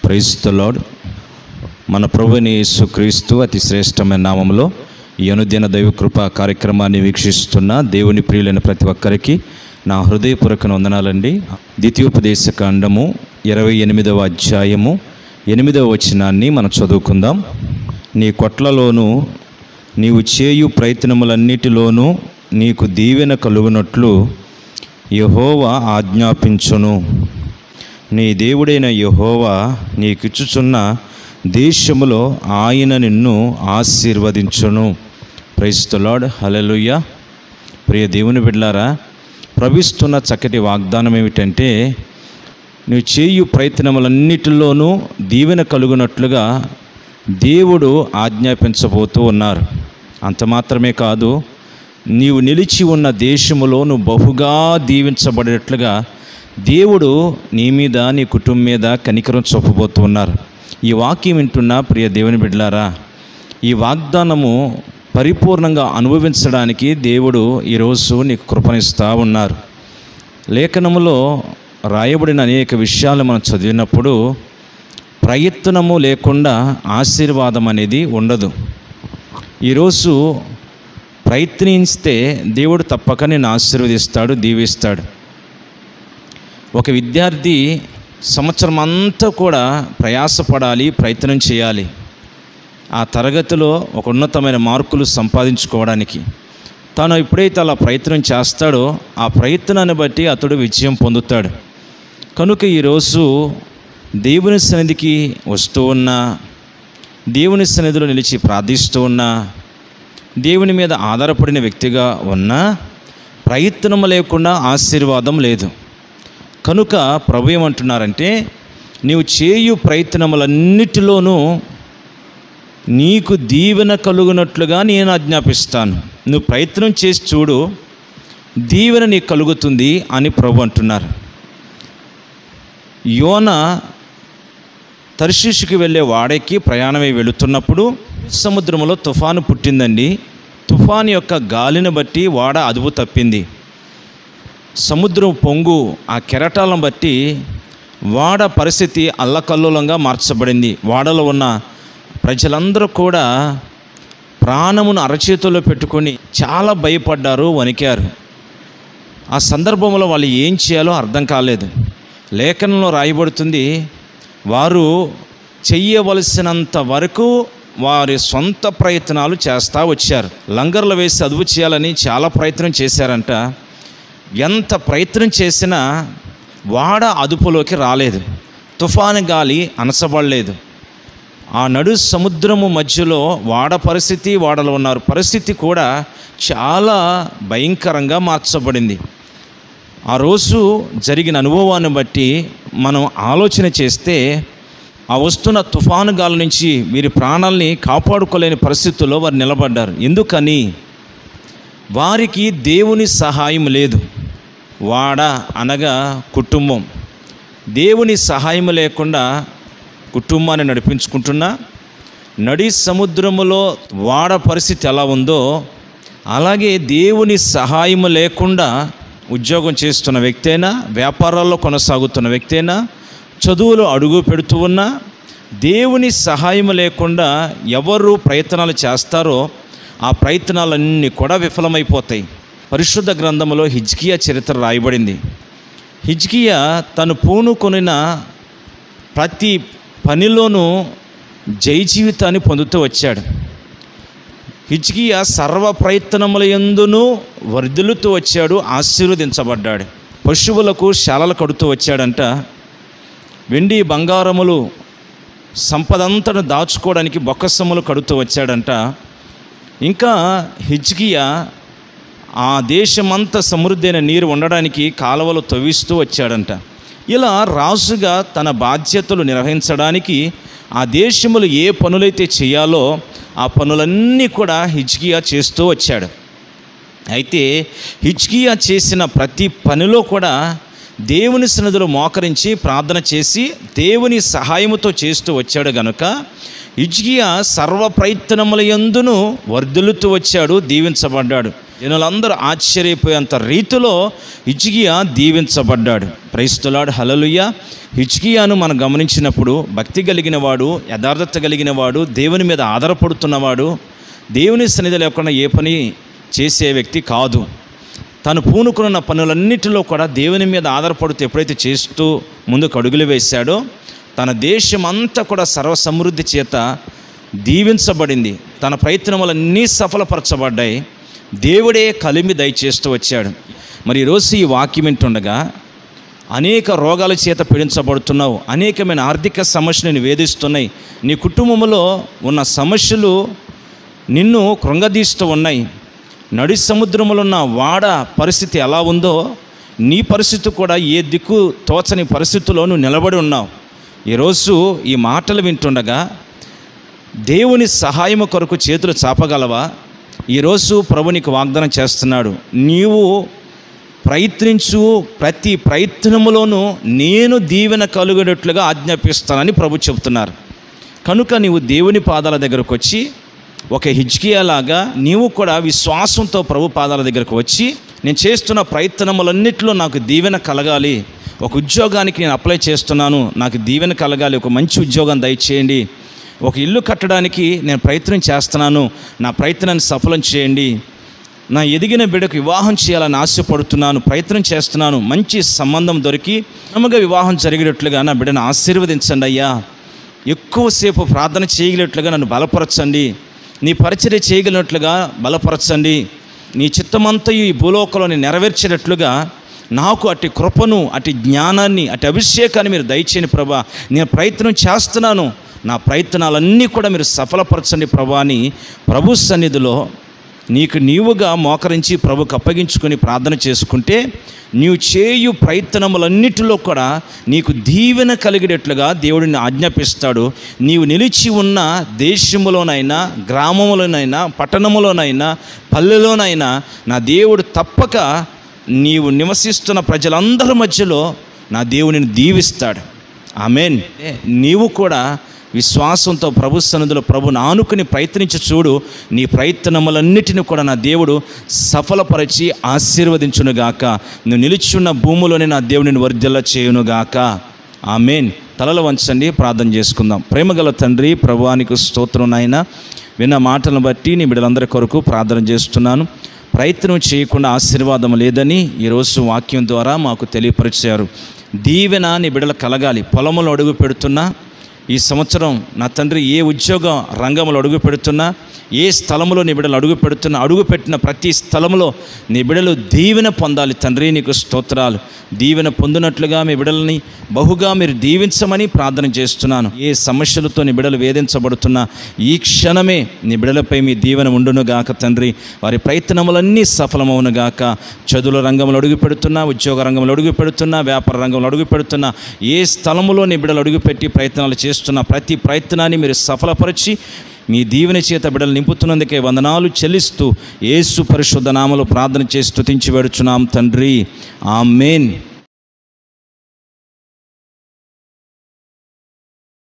praise the lord మన ప్రభుని యేసుక్రీస్తు అతి శ్రేష్టమైన నామంలో ఈ అనుదిన దైవ కృప కార్యక్రమాన్ని వీక్షిస్తున్న దేవుని ప్రియులైన ప్రతి ఒక్కరికి నా హృదయపూర్వక వందనాలండి ద్వితీయోపదేశ కాండము ఇరవై ఎనిమిదవ అధ్యాయము ఎనిమిదవ వచనాన్ని మనం చదువుకుందాం నీ కొట్లలోను నీవు చేయు ప్రయత్నములన్నిటిలోనూ నీకు దీవెన కలుగునట్లు యహోవా ఆజ్ఞాపించును నీ దేవుడైన యహోవా నీకిచ్చుచున్న దేశములో ఆయన నిన్ను ఆశీర్వదించును ప్రైస్తలాడ్ హలలుయ్య ప్రియ దేవుని బిడ్లారా ప్రవిస్తున్న చక్కటి వాగ్దానం ఏమిటంటే నువ్వు చేయు ప్రయత్నములన్నిటిలోనూ దీవెన కలుగునట్లుగా దేవుడు ఆజ్ఞాపించబోతూ ఉన్నారు అంత మాత్రమే కాదు నీవు నిలిచి ఉన్న దేశములో నువ్వు బహుగా దీవించబడేట్లుగా దేవుడు నీ మీద నీ కుటుంబం మీద కనికరం చూపబోతూ ఉన్నారు ఈ వాక్యం వింటున్న ప్రియ దేవుని బిడ్డలారా ఈ వాగ్దానము పరిపూర్ణంగా అనుభవించడానికి దేవుడు ఈరోజు నీకు కృపణిస్తూ ఉన్నారు లేఖనములో రాయబడిన అనేక విషయాలు మనం చదివినప్పుడు ప్రయత్నము లేకుండా ఆశీర్వాదం అనేది ఉండదు ఈరోజు ప్రయత్నిస్తే దేవుడు తప్పక నేను ఆశీర్వదిస్తాడు దీవిస్తాడు ఒక విద్యార్థి సంవత్సరం అంతా కూడా ప్రయాసపడాలి ప్రయత్నం చేయాలి ఆ తరగతిలో ఒక ఉన్నతమైన మార్కులు సంపాదించుకోవడానికి తాను ఎప్పుడైతే అలా ప్రయత్నం చేస్తాడో ఆ ప్రయత్నాన్ని బట్టి అతడు విజయం పొందుతాడు కనుక ఈరోజు దేవుని సన్నిధికి వస్తూ ఉన్నా దేవుని సన్నిధిలో నిలిచి ప్రార్థిస్తూ ఉన్నా దేవుని మీద ఆధారపడిన వ్యక్తిగా ఉన్నా ప్రయత్నం లేకుండా ఆశీర్వాదం లేదు కనుక ప్రభు ఏమంటున్నారంటే నీవు చేయు ప్రయత్నములన్నిటిలోనూ నీకు దీవెన కలుగునట్లుగా నేను ఆజ్ఞాపిస్తాను నువ్వు ప్రయత్నం చేసి చూడు దీవెన నీకు కలుగుతుంది అని ప్రభు అంటున్నారు యోన తర్షీషుకి వెళ్ళే వాడకి ప్రయాణమై వెళుతున్నప్పుడు సముద్రంలో తుఫాను పుట్టిందండి తుఫాను యొక్క గాలిని బట్టి వాడ అదుపు తప్పింది సముద్రం పొంగు ఆ కెరటాలను బట్టి వాడ పరిస్థితి అల్లకల్లోలంగా మార్చబడింది వాడలో ఉన్న ప్రజలందరూ కూడా ప్రాణమును అరచేతుల్లో పెట్టుకొని చాలా భయపడ్డారు వణికారు ఆ సందర్భంలో వాళ్ళు ఏం చేయాలో అర్థం కాలేదు లేఖనంలో రాయబడుతుంది వారు చెయ్యవలసినంత వరకు వారి సొంత ప్రయత్నాలు చేస్తూ వచ్చారు లంగర్లు వేసి అదుపు చేయాలని చాలా ప్రయత్నం చేశారంట ఎంత ప్రయత్నం చేసినా వాడ అదుపులోకి రాలేదు తుఫాను గాలి అనసబడలేదు ఆ నడు సముద్రము మధ్యలో వాడ పరిస్థితి వాడలో ఉన్నారు పరిస్థితి కూడా చాలా భయంకరంగా మార్చబడింది ఆ రోజు జరిగిన అనుభవాన్ని బట్టి మనం ఆలోచన చేస్తే ఆ వస్తున్న తుఫాను గాలి నుంచి వీరి ప్రాణాలని కాపాడుకోలేని పరిస్థితుల్లో వారు నిలబడ్డారు ఎందుకని వారికి దేవుని సహాయం లేదు వాడ అనగా కుటుంబం దేవుని సహాయం లేకుండా కుటుంబాన్ని నడిపించుకుంటున్నా నడి సముద్రములో వాడ పరిస్థితి ఎలా ఉందో అలాగే దేవుని సహాయం లేకుండా ఉద్యోగం చేస్తున్న వ్యక్తి అయినా వ్యాపారాల్లో కొనసాగుతున్న వ్యక్తి అయినా చదువులో అడుగు పెడుతూ ఉన్నా దేవుని సహాయం లేకుండా ఎవరు ప్రయత్నాలు చేస్తారో ఆ ప్రయత్నాలన్నీ కూడా విఫలమైపోతాయి పరిశుద్ధ గ్రంథంలో హిజ్కియా చరిత్ర రాయబడింది హిజ్కియా తను పూనుకొనిన ప్రతి పనిలోనూ జై జీవితాన్ని పొందుతూ వచ్చాడు హిజ్కియా సర్వ ప్రయత్నముల ఎందును వర్ధిల్లుతూ వచ్చాడు ఆశీర్వదించబడ్డాడు పశువులకు శాలలు కడుతూ వచ్చాడంట వెండి బంగారములు సంపదంతను దాచుకోవడానికి బొక్కసములు కడుతూ వచ్చాడంట ఇంకా హిజ్కియా ఆ దేశమంతా సమృద్ధి అయిన నీరు ఉండడానికి కాలువలు తవ్విస్తూ వచ్చాడంట ఇలా రాజుగా తన బాధ్యతలు నిర్వహించడానికి ఆ దేశములు ఏ పనులైతే చేయాలో ఆ పనులన్నీ కూడా హిజ్కియా చేస్తూ వచ్చాడు అయితే హిజ్కియా చేసిన ప్రతి పనిలో కూడా దేవుని సన్నిధిలో మోకరించి ప్రార్థన చేసి దేవుని సహాయముతో చేస్తూ వచ్చాడు గనుక హిజ్కియా సర్వ ప్రయత్నముల యందును వర్ధిల్లుతూ వచ్చాడు దీవించబడ్డాడు జనులందరూ ఆశ్చర్యపోయేంత రీతిలో హిజ్కియా దీవించబడ్డాడు క్రైస్తులాడు హలలుయ హిజ్కియాను మనం గమనించినప్పుడు భక్తి కలిగిన వాడు యథార్థత కలిగిన వాడు దేవుని మీద ఆధారపడుతున్నవాడు దేవుని సన్నిధి లేకుండా ఏ పని చేసే వ్యక్తి కాదు తను పూనుకున్న పనులన్నిటిలో కూడా దేవుని మీద ఆధారపడుతూ ఎప్పుడైతే చేస్తూ ముందుకు అడుగులు వేశాడో తన దేశం అంతా కూడా సర్వసమృద్ధి చేత దీవించబడింది తన ప్రయత్నములన్నీ సఫలపరచబడ్డాయి దేవుడే కలిమి దయచేస్తూ వచ్చాడు మరి ఈరోజు ఈ వాక్యం వింటుండగా అనేక రోగాల చేత పీడించబడుతున్నావు అనేకమైన ఆర్థిక సమస్యలు నేను వేధిస్తున్నాయి నీ కుటుంబంలో ఉన్న సమస్యలు నిన్ను కృంగదీస్తూ ఉన్నాయి నడి సముద్రంలో ఉన్న వాడ పరిస్థితి ఎలా ఉందో నీ పరిస్థితి కూడా ఏ దిక్కు తోచని పరిస్థితిలో నువ్వు నిలబడి ఉన్నావు ఈరోజు ఈ మాటలు వింటుండగా దేవుని సహాయము కొరకు చేతులు చాపగలవా ఈరోజు ప్రభు నీకు వాగ్దానం చేస్తున్నాడు నీవు ప్రయత్నించు ప్రతి ప్రయత్నములోనూ నేను దీవెన కలుగేటట్లుగా ఆజ్ఞాపిస్తానని ప్రభు చెబుతున్నారు కనుక నీవు దేవుని పాదాల దగ్గరకు వచ్చి ఒక హిజ్కియాలాగా నీవు కూడా విశ్వాసంతో ప్రభు పాదాల దగ్గరకు వచ్చి నేను చేస్తున్న ప్రయత్నములన్నింటిలో నాకు దీవెన కలగాలి ఒక ఉద్యోగానికి నేను అప్లై చేస్తున్నాను నాకు దీవెన కలగాలి ఒక మంచి ఉద్యోగం దయచేయండి ఒక ఇల్లు కట్టడానికి నేను ప్రయత్నం చేస్తున్నాను నా ప్రయత్నాన్ని సఫలం చేయండి నా ఎదిగిన బిడ్డకు వివాహం చేయాలని ఆశపడుతున్నాను ప్రయత్నం చేస్తున్నాను మంచి సంబంధం దొరికి నమ్మగా వివాహం జరిగేటట్లుగా నా బిడ్డను ఆశీర్వదించండి అయ్యా ఎక్కువసేపు ప్రార్థన చేయగలిగినట్లుగా నన్ను బలపరచండి నీ పరిచర్య చేయగలిగినట్లుగా బలపరచండి నీ చిత్తమంతయు ఈ భూలోకంలో నెరవేర్చేటట్లుగా నాకు అట్టి కృపను అట్టి జ్ఞానాన్ని అట్టి అభిషేకాన్ని మీరు దయచేయని ప్రభా నేను ప్రయత్నం చేస్తున్నాను నా ప్రయత్నాలన్నీ కూడా మీరు సఫలపరచండి ప్రభా అని ప్రభు సన్నిధిలో నీకు నీవుగా మోకరించి ప్రభుకు అప్పగించుకొని ప్రార్థన చేసుకుంటే నీవు చేయు ప్రయత్నములన్నిటిలో కూడా నీకు దీవెన కలిగేటట్లుగా దేవుడిని ఆజ్ఞాపిస్తాడు నీవు నిలిచి ఉన్న దేశములోనైనా గ్రామంలోనైనా పట్టణములోనైనా పల్లెలోనైనా నా దేవుడు తప్పక నీవు నివసిస్తున్న ప్రజలందరి మధ్యలో నా దేవునిని దీవిస్తాడు ఆమెన్ నీవు కూడా విశ్వాసంతో ప్రభు సన్నిధిలో ప్రభుని ఆనుకుని ప్రయత్నించి చూడు నీ ప్రయత్నములన్నిటిని కూడా నా దేవుడు సఫలపరిచి ఆశీర్వదించునుగాక నువ్వు నిలిచున్న భూమిలోనే నా దేవుడిని వర్ధల చేయునుగాక ఆమెన్ తలలు వంచండి ప్రార్థన చేసుకుందాం ప్రేమగల తండ్రి ప్రభువానికి స్తోత్రం నాయన విన్న మాటలను బట్టి నీ బిడ్డలందరి కొరకు ప్రార్థన చేస్తున్నాను ప్రయత్నం చేయకుండా ఆశీర్వాదం లేదని ఈరోజు వాక్యం ద్వారా మాకు తెలియపరిచారు దీవెన నీ బిడ్డలు కలగాలి పొలములు అడుగు పెడుతున్నా ఈ సంవత్సరం నా తండ్రి ఏ ఉద్యోగ రంగంలో అడుగు పెడుతున్నా ఏ స్థలంలో నీ బిడ్డలు అడుగు పెడుతున్నా అడుగు పెట్టిన ప్రతి స్థలంలో నీ బిడ్డలు దీవెన పొందాలి తండ్రి నీకు స్తోత్రాలు దీవెన పొందినట్లుగా మీ బిడ్డలని బహుగా మీరు దీవించమని ప్రార్థన చేస్తున్నాను ఏ సమస్యలతో నీ బిడ్డలు వేధించబడుతున్నా ఈ క్షణమే నీ బిడ్డలపై మీ దీవెన ఉండునుగాక తండ్రి వారి ప్రయత్నములన్నీ సఫలమవునుగాక చదువుల రంగంలో అడుగు పెడుతున్నా ఉద్యోగ రంగంలో అడుగు పెడుతున్నా వ్యాపార రంగంలో అడుగు పెడుతున్నా ఏ స్థలములో నీ బిడ్డలు అడుగుపెట్టి ప్రయత్నాలు చేస్తున్న ప్రతి ప్రయత్నాన్ని మీరు సఫలపరిచి మీ దీవెన చేత బిడ్డలు నింపుతున్నందుకే వందనాలు చెల్లిస్తూ యేసు పరిశుద్ధ నామలో ప్రార్థన చేసి స్తుతించి పెడుచున్నాం తండ్రి ఆమెన్